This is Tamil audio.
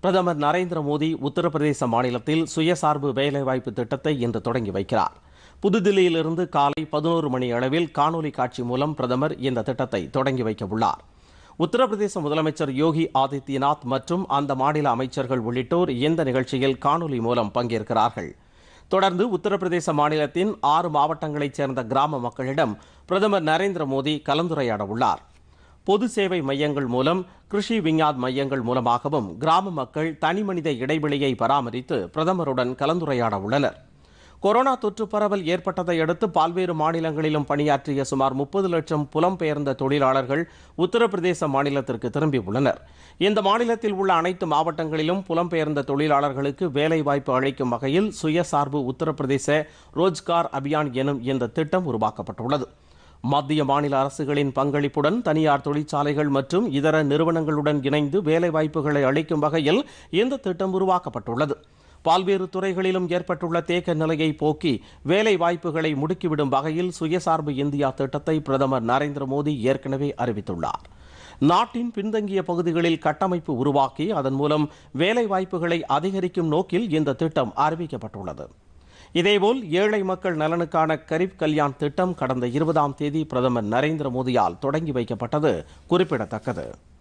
பிரதமர் நரேந்திர மோடி உத்தரப்பிரதேச மாநிலத்தில் சுயசார்பு வேலைவாய்ப்பு திட்டத்தை இன்று தொடங்கி வைக்கிறார் புதுதில்லியிலிருந்து காலை பதினோரு மணி அளவில் காணொலி காட்சி மூலம் பிரதமர் இந்த திட்டத்தை தொடங்கி வைக்க உள்ளார் உத்தரப்பிரதேச முதலமைச்சர் யோகி ஆதித்யநாத் மற்றும் அந்த மாநில அமைச்சர்கள் உள்ளிட்டோர் இந்த நிகழ்ச்சியில் காணொலி மூலம் பங்கேற்கிறார்கள் தொடர்ந்து உத்தரப்பிரதேச மாநிலத்தின் ஆறு மாவட்டங்களைச் சேர்ந்த கிராம மக்களிடம் பிரதமர் நரேந்திர மோடி கலந்துரையாட உள்ளார் பொது சேவை மையங்கள் மூலம் கிருஷி விஞ்ஞான் மையங்கள் மூலமாகவும் கிராம மக்கள் தனிமனித இடைவெளியை பராமரித்து பிரதமருடன் கலந்துரையாட உள்ளனர் கொரோனா தொற்று பரவல் ஏற்பட்டதை அடுத்து பல்வேறு மாநிலங்களிலும் பணியாற்றிய சுமார் முப்பது லட்சம் புலம்பெயர்ந்த தொழிலாளர்கள் உத்தரப்பிரதேச மாநிலத்திற்கு திரும்பியுள்ளனர் இந்த மாநிலத்தில் உள்ள அனைத்து மாவட்டங்களிலும் புலம்பெயர்ந்த தொழிலாளர்களுக்கு வேலைவாய்ப்பு அளிக்கும் வகையில் சுயசார்பு உத்தரப்பிரதேச ரோஜ்கார் அபியான் எனும் இந்த திட்டம் உருவாக்கப்பட்டுள்ளது மத்திய மாநில அரசுகளின் பங்களிப்புடன் தனியார் தொழிற்சாலைகள் மற்றும் இதர நிறுவனங்களுடன் இணைந்து வேலைவாய்ப்புகளை அளிக்கும் வகையில் இந்த திட்டம் உருவாக்கப்பட்டுள்ளது பல்வேறு துறைகளிலும் ஏற்பட்டுள்ள தேக்க நிலையை போக்கி வேலை வாய்ப்புகளை முடுக்கிவிடும் வகையில் சுயசார்பு இந்தியா திட்டத்தை பிரதமர் நரேந்திர மோடி ஏற்கனவே அறிவித்துள்ளார் நாட்டின் பின்தங்கிய பகுதிகளில் கட்டமைப்பு உருவாக்கி அதன் மூலம் வேலை வாய்ப்புகளை அதிகரிக்கும் நோக்கில் இந்த திட்டம் அறிவிக்கப்பட்டுள்ளது இதேபோல் ஏழை மக்கள் நலனுக்கான கரீப் கல்யாண் திட்டம் கடந்த இருபதாம் தேதி பிரதமர் நரேந்திர மோடியால் தொடங்கி வைக்கப்பட்டது குறிப்பிடத்தக்கது